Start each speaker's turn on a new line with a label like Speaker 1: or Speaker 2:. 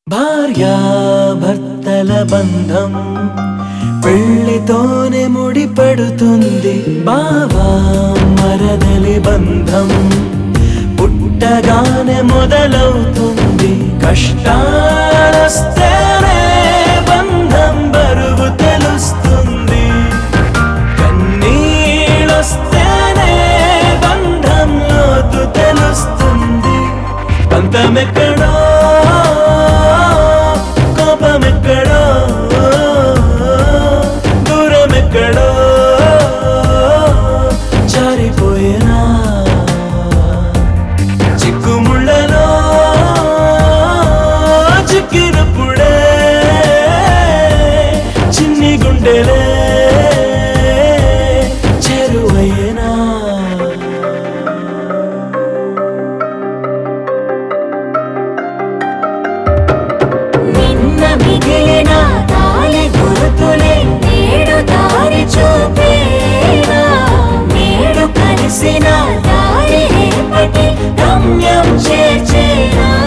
Speaker 1: భార్యాభర్తల బంధం పెళ్లితోనే ముడిపడుతుంది బావా మరదలి బంధం పుట్టగానే మొదలవుతుంది కష్టాలొస్తేనే బంధం బరువు తెలుస్తుంది కన్నీళ్ళొస్తేనే బంధం లోతు తెలుస్తుంది పంతమెక్కడో కోపమెక్కడో దూరమెక్కడో జారిపోయేనా చిక్కుముళ్ళలో చిక్కినప్పుడే చిన్ని గుండెలే చెరువయ్యేనా
Speaker 2: నిన్న మిగిలిన తాలి గుర్తులే నేడు దారి చూపేనా నేడు కలిసిన దారి రేపటి గమ్యం చేర్చేనా